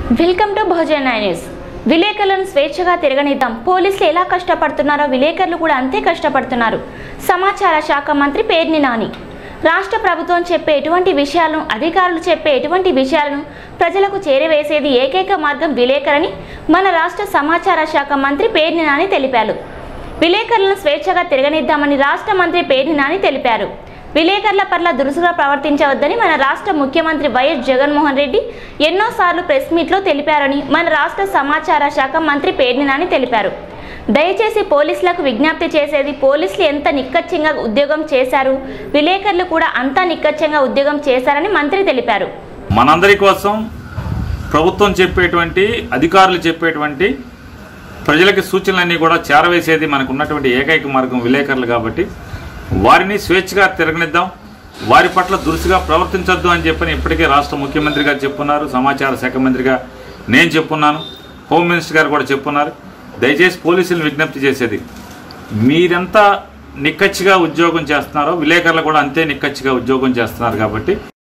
welcome to Bahujana news విలేకరులను స్వేచ్ఛగా తిరగనిద్దాం పోలీసులు ఎలా కష్టపడుతున్నారో విలేకరులు కూడా అంతే కష్టపడుతున్నారు సమాచార శాఖ మంత్రి పేర్ని నాని రాష్ట్ర ప్రభుత్వం చెప్పే ఎటువంటి విషయాలను అధికారులు చెప్పే ఎటువంటి విషయాలను ప్రజలకు చేరవేసేది ఏకైక మార్గం విలేకరని మన రాష్ట్ర సమాచార శాఖ మంత్రి పేర్ని నాని తెలిపారు విలేకరులను స్వేచ్ఛగా తిరగనిద్దామని రాష్ట్ర మంత్రి పేర్ని నాని తెలిపారు విలేకరుల పట్ల దురుసుగా ప్రవర్తించవద్దని మన రాష్ట్ర ముఖ్యమంత్రి వైఎస్ జగన్మోహన్ రెడ్డి ఎన్నోసార్లు ప్రెస్ మీట్లో తెలిపారని మన రాష్ట్ర సమాచార శాఖ మంత్రి పేర్ని నాని తెలిపారు దయచేసి పోలీసులకు విజ్ఞప్తి చేసేది పోలీసులు ఎంత నిక్కచ్చంగా ఉద్యోగం చేశారు విలేకరులు కూడా అంతా నిక్కచ్చంగా ఉద్యోగం చేశారని మంత్రి తెలిపారు మనందరి కోసం ప్రభుత్వం చెప్పేటువంటి అధికారులు చెప్పేటువంటి ప్రజలకి సూచనలన్నీ కూడా చేరవేసేది మనకు ఉన్నటువంటి ఏకైక మార్గం విలేకరులు కాబట్టి వారిని స్వేచ్ఛగా తిరగనిద్దాం వారి పట్ల దురుసుగా ప్రవర్తించొద్దు అని చెప్పని ఇప్పటికే రాష్ట్ర ముఖ్యమంత్రి గారు చెప్పున్నారు సమాచార శాఖ మంత్రిగా నేను చెప్పున్నాను హోమ్ మినిస్టర్ గారు కూడా చెప్పున్నారు దయచేసి పోలీసులు విజ్ఞప్తి చేసేది మీరెంత నిక్కచ్చిగా ఉద్యోగం చేస్తున్నారో విలేకరులు కూడా అంతే నిక్కచ్చిగా ఉద్యోగం చేస్తున్నారు కాబట్టి